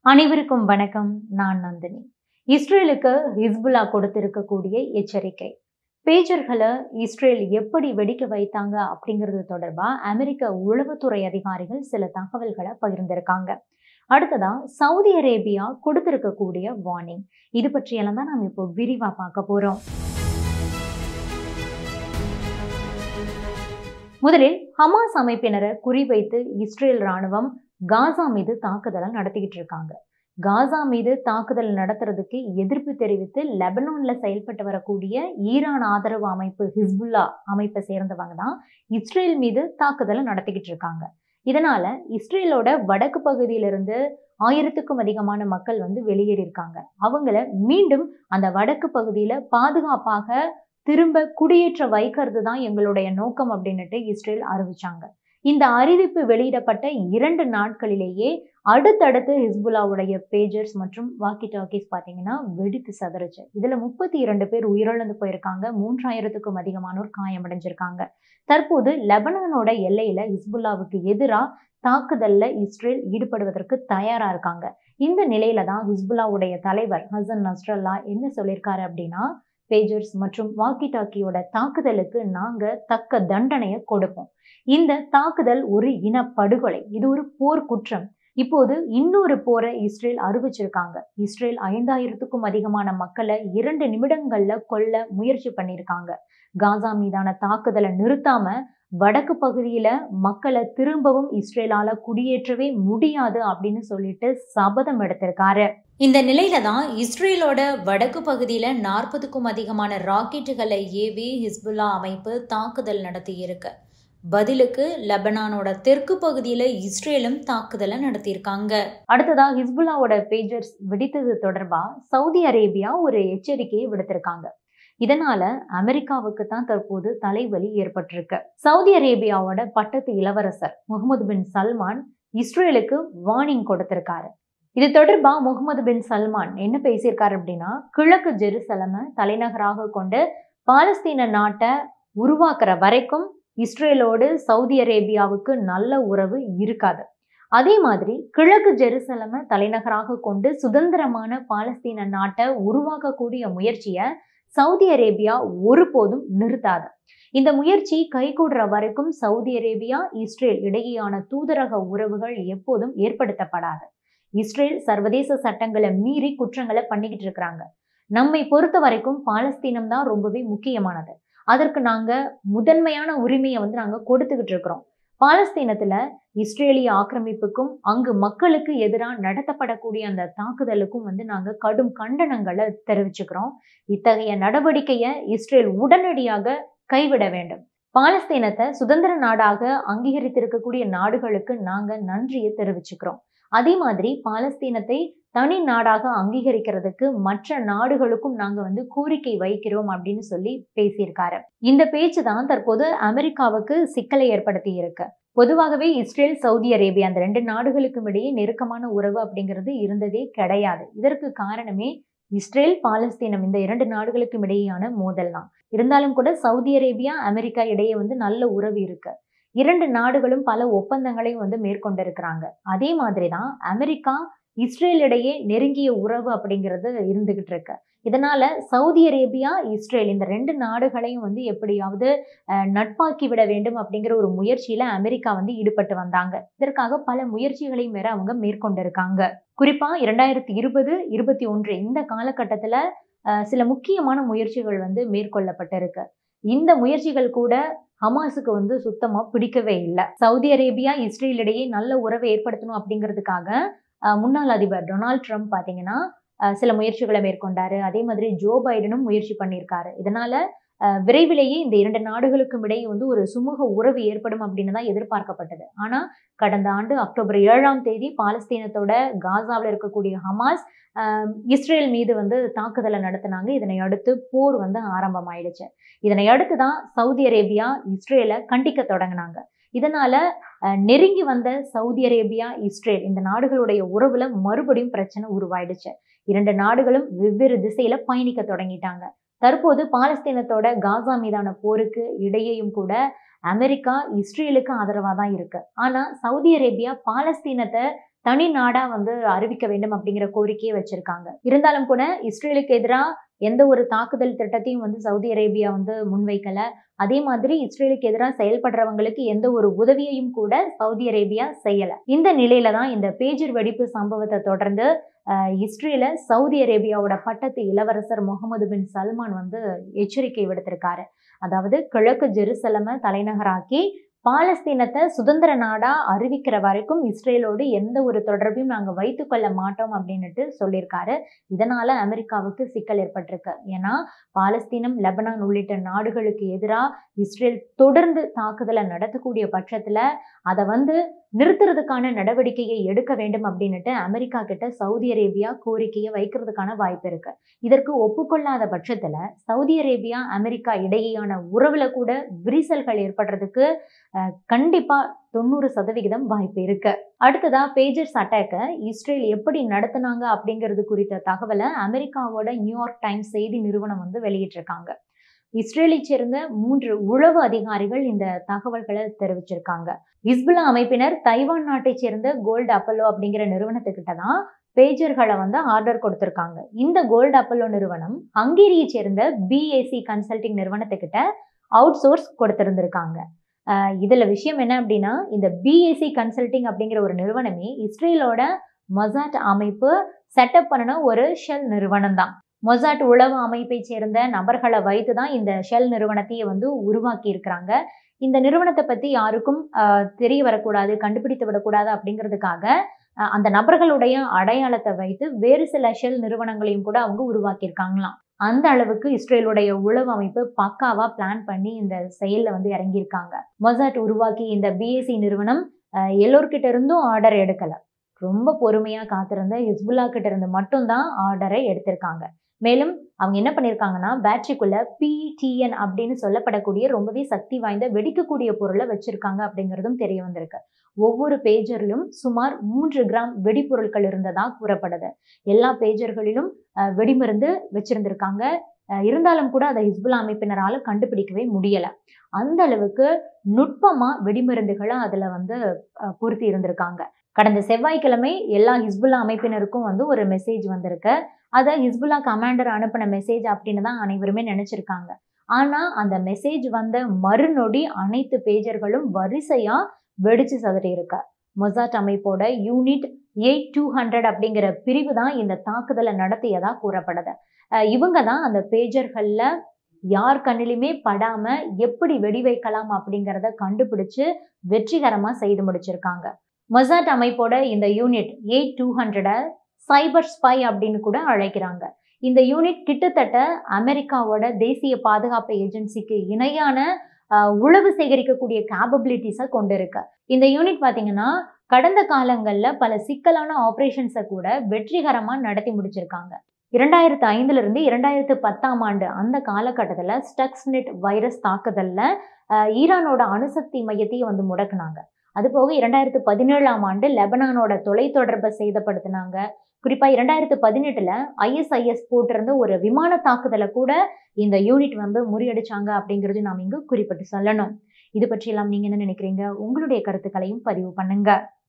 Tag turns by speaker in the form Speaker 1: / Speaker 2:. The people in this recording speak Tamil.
Speaker 1: அனைவருக்கும் வணக்கம் நான் நந்தினி இஸ்ரேலுக்கு ஹிஸ்புல்லா கொடுத்திருக்கக்கூடிய எச்சரிக்கை பேஜர்களை இஸ்ரேல் எப்படி வெடிக்க வைத்தாங்க அப்படிங்கிறது தொடர்பா அமெரிக்க உளவுத்துறை அதிகாரிகள் சில தகவல்களை பகிர்ந்திருக்காங்க அடுத்ததா சவுதி அரேபியா கொடுத்திருக்கக்கூடிய வார்னிங் இது பற்றியெல்லாம் தான் நம்ம இப்போ விரிவா பார்க்க போறோம் முதலில் ஹமாஸ் அமைப்பினரை குறிவைத்து இஸ்ரேல் ராணுவம் காசா மீது தாக்குதலை நடத்திக்கிட்டு இருக்காங்க காசா மீது தாக்குதல் நடத்துறதுக்கு எதிர்ப்பு தெரிவித்து லெபனான்ல செயல்பட்டு வரக்கூடிய ஈரான் ஆதரவு அமைப்பு ஹிஸ்புல்லா அமைப்பை சேர்ந்தவங்க தான் இஸ்ரேல் மீது தாக்குதலை நடத்திக்கிட்டு இருக்காங்க இதனால இஸ்ரேலோட வடக்கு பகுதியிலிருந்து ஆயிரத்துக்கும் அதிகமான மக்கள் வந்து வெளியேறியிருக்காங்க அவங்கள மீண்டும் அந்த வடக்கு பகுதியில பாதுகாப்பாக திரும்ப குடியேற்ற வைக்கிறது தான் எங்களுடைய நோக்கம் அப்படின்னுட்டு இஸ்ரேல் அறிவிச்சாங்க இந்த அறிவிப்பு வெளியிடப்பட்ட இரண்டு நாட்களிலேயே அடுத்தடுத்து ஹிஸ்புல்லாவுடைய பேஜர்ஸ் மற்றும் வாக்கி டாக்கிஸ் பார்த்தீங்கன்னா வெடித்து சதறிச்சு இதுல முப்பத்தி இரண்டு பேர் உயிரிழந்து போயிருக்காங்க மூன்றாயிரத்துக்கும் அதிகமானோர் காயமடைஞ்சிருக்காங்க தற்போது லெபனானோட எல்லையில ஹிஸ்புல்லாவுக்கு எதிராக தாக்குதல்ல இஸ்ரேல் ஈடுபடுவதற்கு தயாரா இருக்காங்க இந்த நிலையில தான் ஹிஸ்புல்லாவுடைய தலைவர் ஹசன் நஸ்ரல்லா என்ன சொல்லியிருக்காரு அப்படின்னா பேஜர்ஸ் மற்றும் வாக்கி டாக்கியோட தாக்குதலுக்கு நாங்க தக்க தண்டனையை கொடுப்போம் இந்த தாக்குதல் ஒரு இனப்படுகொலை இது ஒரு போர் குற்றம் இப்போது இன்னொரு போரை இஸ்ரேல் அறிவிச்சிருக்காங்க இஸ்ரேல் ஐந்தாயிரத்துக்கும் அதிகமான மக்களை இரண்டு நிமிடங்கள்ல கொல்ல முயற்சி பண்ணியிருக்காங்க காசா மீதான தாக்குதலை நிறுத்தாம வடக்கு பகுதியில மக்களை திரும்பவும் இஸ்ரேலால குடியேற்றவே முடியாது அப்படின்னு சொல்லிட்டு சபதம் எடுத்திருக்காரு இந்த நிலையில தான் இஸ்ரேலோட வடக்கு பகுதியில நாற்பதுக்கும் அதிகமான ராக்கெட்டுகளை ஏவி ஹிஸ்புல்லா அமைப்பு தாக்குதல் நடத்தி இருக்கு பதிலுக்கு லெபனானோட தெற்கு பகுதியில இஸ்ரேலும் தாக்குதலை நடத்தியிருக்காங்க அடுத்ததா ஹிஸ்புல்லாவோட பேஜர்ஸ் வெடித்தது தொடர்பா சவுதி அரேபியா ஒரு எச்சரிக்கையை விடுத்திருக்காங்க இதனால அமெரிக்காவுக்கு தான் தற்போது தலைவலி ஏற்பட்டிருக்கு சவுதி அரேபியாவோட பட்டத்து இளவரசர் முகமது பின் சல்மான் இஸ்ரேலுக்கு வார்னிங் கொடுத்திருக்காரு இது தொடர்பா முகமது பின் சல்மான் என்ன பேசியிருக்காரு அப்படின்னா கிழக்கு ஜெருசலமை தலைநகராக கொண்டு பாலஸ்தீன நாட்டை உருவாக்குற வரைக்கும் இஸ்ரேலோடு சவுதி அரேபியாவுக்கு நல்ல உறவு இருக்காது அதே மாதிரி கிழக்கு ஜெருசலமை தலைநகராக கொண்டு சுதந்திரமான பாலஸ்தீன நாட்டை உருவாக்கக்கூடிய முயற்சியை சவுதி அரேபியா ஒருபோதும் நிறுத்தாது இந்த முயற்சி கைகூடுற வரைக்கும் சவுதி அரேபியா இஸ்ரேல் இடையேயான தூதரக உறவுகள் எப்போதும் ஏற்படுத்தப்படாது இஸ்ரேல் சர்வதேச சட்டங்களை மீறி குற்றங்களை பண்ணிக்கிட்டு இருக்கிறாங்க நம்மை பொறுத்த வரைக்கும் பாலஸ்தீனம் தான் ரொம்பவே முக்கியமானது அதற்கு நாங்க முதன்மையான உரிமையை வந்து நாங்க கொடுத்துக்கிட்டு இருக்கிறோம் பாலஸ்தீனத்துல இஸ்ரேலிய ஆக்கிரமிப்புக்கும் அங்கு மக்களுக்கு எதிராக நடத்தப்படக்கூடிய அந்த தாக்குதலுக்கும் வந்து நாங்க கடும் கண்டனங்களை தெரிவிச்சுக்கிறோம் இத்தகைய நடவடிக்கையை இஸ்ரேல் உடனடியாக கைவிட வேண்டும் பாலஸ்தீனத்தை சுதந்திர நாடாக அங்கீகரித்திருக்கக்கூடிய நாடுகளுக்கு நாங்க நன்றியை தெரிவிச்சுக்கிறோம் அதே மாதிரி பாலஸ்தீனத்தை தனி நாடாக அங்கீகரிக்கிறதுக்கு மற்ற நாடுகளுக்கும் நாங்க வந்து கோரிக்கை வைக்கிறோம் அப்படின்னு சொல்லி பேசியிருக்காரு இந்த பேச்சு தான் தற்போது அமெரிக்காவுக்கு சிக்கலை ஏற்படுத்தி இருக்கு பொதுவாகவே இஸ்ரேல் சவுதி அரேபியா அந்த ரெண்டு நாடுகளுக்கும் இடையே நெருக்கமான உறவு அப்படிங்கிறது இருந்ததே கிடையாது இதற்கு காரணமே இஸ்ரேல் பாலஸ்தீனம் இந்த இரண்டு நாடுகளுக்கும் இடையேயான மோதல் தான் இருந்தாலும் கூட சவுதி அரேபியா அமெரிக்கா இடையே வந்து நல்ல உறவு இருக்கு இரண்டு நாடுகளும் பல ஒப்பந்தங்களையும் வந்து மேற்கொண்டிருக்கிறாங்க அதே மாதிரி தான் அமெரிக்கா இஸ்ரேல் இடையே நெருங்கிய உறவு அப்படிங்கிறது இருந்துகிட்டு இருக்கு இதனால சவுதி அரேபியா இஸ்ரேல் இந்த ரெண்டு நாடுகளையும் வந்து எப்படியாவது நட்பாக்கி விட வேண்டும் அப்படிங்கிற ஒரு முயற்சியில அமெரிக்கா வந்து ஈடுபட்டு வந்தாங்க இதற்காக பல முயற்சிகளையும் வேற அவங்க மேற்கொண்டிருக்காங்க குறிப்பா இரண்டாயிரத்தி இருபது இருபத்தி ஒன்று இந்த காலகட்டத்துல சில முக்கியமான முயற்சிகள் வந்து மேற்கொள்ளப்பட்டிருக்கு இந்த முயற்சிகள் கூட ஹமாஸுக்கு வந்து சுத்தமா பிடிக்கவே இல்லை சவுதி அரேபியா இஸ்ரேல் இடையே நல்ல உறவை ஏற்படுத்தணும் அப்படிங்கிறதுக்காக முன்னாள் அதிபர் டொனால்ட் ட்ரம்ப் பார்த்தீங்கன்னா சில முயற்சிகளை மேற்கொண்டாரு அதே மாதிரி ஜோ பைடனும் முயற்சி பண்ணியிருக்காரு இதனால விரைவிலேயே இந்த இரண்டு நாடுகளுக்கும் இடையே வந்து ஒரு சுமூக உறவு ஏற்படும் அப்படின்னு தான் எதிர்பார்க்கப்பட்டது ஆனா கடந்த ஆண்டு அக்டோபர் ஏழாம் தேதி பாலஸ்தீனத்தோட காசாவில் இருக்கக்கூடிய ஹமாஸ் இஸ்ரேல் மீது வந்து தாக்குதலை நடத்தினாங்க இதனை அடுத்து போர் வந்து ஆரம்பமாயிடுச்சு இதனை அடுத்து தான் சவுதி அரேபியா இஸ்ரேலை கண்டிக்க தொடங்கினாங்க இதனால நெருங்கி வந்த சவுதி அரேபியா இஸ்ரேல் இந்த நாடுகளுடைய உறவுல மறுபடியும் பிரச்சனை உருவாயிடுச்சு இரண்டு நாடுகளும் வெவ்வேறு திசையில பயணிக்க தொடங்கிட்டாங்க தற்போது பாலஸ்தீனத்தோட காசா மீதான போருக்கு இடையேயும் கூட அமெரிக்கா இஸ்ரேலுக்கு ஆதரவாக தான் இருக்கு ஆனா சவுதி அரேபியா பாலஸ்தீனத்தை தனி நாடா வந்து அறிவிக்க வேண்டும் அப்படிங்கிற கோரிக்கையை வச்சிருக்காங்க இருந்தாலும் கூட இஸ்ரேலுக்கு எதிராக எந்த ஒரு தாக்குதல் திட்டத்தையும் வந்து சவுதி அரேபியா வந்து முன்வைக்கல அதே மாதிரி இஸ்ரேலுக்கு எதிராக செயல்படுறவங்களுக்கு எந்த ஒரு உதவியையும் கூட சவுதி அரேபியா செய்யல இந்த நிலையில தான் இந்த பேஜர் வெடிப்பு சம்பவத்தை தொடர்ந்து இஸ்ரேல சவுதி அரேபியாவோட பட்டத்து இளவரசர் முகமது பின் சல்மான் வந்து எச்சரிக்கை விடுத்திருக்காரு அதாவது கிழக்கு ஜெருசலமை தலைநகராக்கி பாலஸ்தீனத்தை சுதந்திர நாடா அறிவிக்கிற வரைக்கும் இஸ்ரேலோடு எந்த ஒரு தொடர்பையும் நாங்க வைத்து கொள்ள மாட்டோம் அப்படின்னுட்டு சொல்லியிருக்காரு இதனால அமெரிக்காவுக்கு சிக்கல் ஏற்பட்டிருக்கு ஏன்னா பாலஸ்தீனம் லெபனான் உள்ளிட்ட நாடுகளுக்கு எதிராக இஸ்ரேல் தொடர்ந்து தாக்குதலை நடத்தக்கூடிய பட்சத்துல அதை வந்து நிறுத்துறதுக்கான நடவடிக்கையை எடுக்க வேண்டும் அப்படின்னுட்டு அமெரிக்கா கிட்ட சவுதி அரேபியா கோரிக்கையை வைக்கிறதுக்கான வாய்ப்பு இருக்கு இதற்கு ஒப்புக்கொள்ளாத பட்சத்துல சவுதி அரேபியா அமெரிக்கா இடையேயான உறவுல கூட விரிசல்கள் ஏற்படுறதுக்கு கண்டிப்பா தொண்ணூறு சதவிகிதம் வாய்ப்பு இருக்கு அடுத்ததா பேஜர்ஸ் அட்டாக்கை இஸ்ரேல் எப்படி நடத்தினாங்க அப்படிங்கிறது குறித்த தகவலை அமெரிக்காவோட நியூயார்க் டைம்ஸ் செய்தி நிறுவனம் வந்து வெளியிட்டிருக்காங்க இஸ்ரேலை சேர்ந்த மூன்று உளவு அதிகாரிகள் இந்த தகவல்களை தெரிவிச்சிருக்காங்க இஸ்புல்லா அமைப்பினர் தைவான் நாட்டை சேர்ந்த கோல்டு அப்பல்லோ அப்படிங்கிற நிறுவனத்துக்கிட்ட தான் பேஜர்களை வந்து ஆர்டர் கொடுத்துருக்காங்க இந்த கோல்டு அப்பல்லோ நிறுவனம் ஹங்கேரியை சேர்ந்த பிஏசி கன்சல்டிங் நிறுவனத்துக்கிட்ட அவுட் சோர்ஸ் கொடுத்திருந்திருக்காங்க இதுல விஷயம் என்ன அப்படின்னா இந்த பிஎஸ்சி கன்சல்டிங் அப்படிங்கிற ஒரு நிறுவனமே இஸ்ரேலோட மொசாட் அமைப்பு செட்டப் பண்ணின ஒரு ஷெல் நிறுவனம் தான் மொசாட் உளவு அமைப்பை சேர்ந்த நபர்களை வைத்து தான் இந்த ஷெல் நிறுவனத்தையே வந்து உருவாக்கி இருக்கிறாங்க இந்த நிறுவனத்தை பத்தி யாருக்கும் தெரிய வரக்கூடாது கண்டுபிடித்து விடக்கூடாது அப்படிங்கிறதுக்காக அந்த நபர்களுடைய அடையாளத்தை வைத்து வேறு சில ஷெல் நிறுவனங்களையும் கூட அவங்க உருவாக்கியிருக்காங்களாம் அந்த அளவுக்கு இஸ்ரேலுடைய உளவு அமைப்பு பக்காவா பிளான் பண்ணி இந்த செயல்ல வந்து இறங்கியிருக்காங்க மொசாட் உருவாக்கி இந்த பிஎஸ்சி நிறுவனம் எல்லோர்கிட்ட இருந்தும் ஆர்டர் எடுக்கல ரொம்ப பொறுமையா காத்திருந்த ஹிஸ்புல்லா கிட்ட இருந்து மட்டும்தான் ஆர்டரை எடுத்திருக்காங்க மேலும் அவங்க என்ன பண்ணியிருக்காங்கன்னா பேட்டரிக்குள்ள பிடிஎன் அப்படின்னு சொல்லப்படக்கூடிய ரொம்பவே சக்தி வாய்ந்த வெடிக்கக்கூடிய பொருளை வச்சிருக்காங்க அப்படிங்கிறதும் தெரிய வந்திருக்கு ஒவ்வொரு பேஜர்லும் சுமார் மூன்று கிராம் வெடிப்பொருட்கள் இருந்ததா கூறப்படுது எல்லா பேஜர்களிலும் வெடிமருந்து வச்சிருந்திருக்காங்க இருந்தாலும் கூட அதை ஹிஸ்புல்லா அமைப்பினரால கண்டுபிடிக்கவே முடியல அந்த அளவுக்கு நுட்பமா வெடிமருந்துகளை அதுல வந்து பொருத்தி இருந்திருக்காங்க கடந்த செவ்வாய்க்கிழமை எல்லா ஹிஸ்புல்லா அமைப்பினருக்கும் வந்து ஒரு மெசேஜ் வந்திருக்கு அதை ஹிஸ்புல்லா கமாண்டர் அனுப்பின மெசேஜ் அப்படின்னு தான் அனைவருமே நினைச்சிருக்காங்க ஆனா அந்த மெசேஜ் வந்த மறுநொடி அனைத்து பேஜர்களும் வரிசையா வெடிச்சு சதறி இருக்க மொசாட் அமைப்போட யூனிட் எயிட் டூ ஹண்ட்ரட் அப்படிங்கிற பிரிவு தான் இந்த தாக்குதலை நடத்தியதா கூறப்படுது இவங்க தான் அந்த பேஜர்கள்ல யார் கண்ணிலுமே படாம எப்படி வெடி வைக்கலாம் அப்படிங்கிறத கண்டுபிடிச்சு வெற்றிகரமா செய்து முடிச்சிருக்காங்க மொசாட் அமைப்போட இந்த யூனிட் எயிட் டூ ஹண்ட்ரடை சைபர் ஸ்பை அப்படின்னு கூட அழைக்கிறாங்க இந்த யூனிட் கிட்டத்தட்ட அமெரிக்காவோட தேசிய பாதுகாப்பு ஏஜென்சிக்கு இணையான உளவு சேகரிக்கக்கூடிய கேபபிலிட்டிஸை கொண்டு இருக்கு இந்த யூனிட் பார்த்தீங்கன்னா கடந்த காலங்களில் பல சிக்கலான ஆப்ரேஷன்ஸை கூட வெற்றிகரமாக நடத்தி முடிச்சிருக்காங்க இரண்டாயிரத்து ஐந்துல இருந்து இரண்டாயிரத்து பத்தாம் ஆண்டு அந்த காலகட்டத்தில் ஸ்டக்ஸ்நெட் வைரஸ் தாக்குதலில் ஈரானோட அணுசக்தி மையத்தையும் வந்து முடக்குனாங்க அது போக இரண்டாயிரத்து பதினேழாம் ஆண்டு லெபனானோட தொலைத்தொடர்பை சேதப்படுத்தினாங்க குறிப்பா இரண்டாயிரத்து பதினெட்டுல ஐஎஸ்ஐஎஸ் போட்டிருந்த ஒரு விமான தாக்குதலை கூட இந்த யூனிட் வந்து முறியடிச்சாங்க அப்படிங்கிறது நாம் இங்கு குறிப்பிட்டு சொல்லணும் இது பற்றியெல்லாம் நீங்க என்ன நினைக்கிறீங்க உங்களுடைய கருத்துக்களையும் பதிவு பண்ணுங்க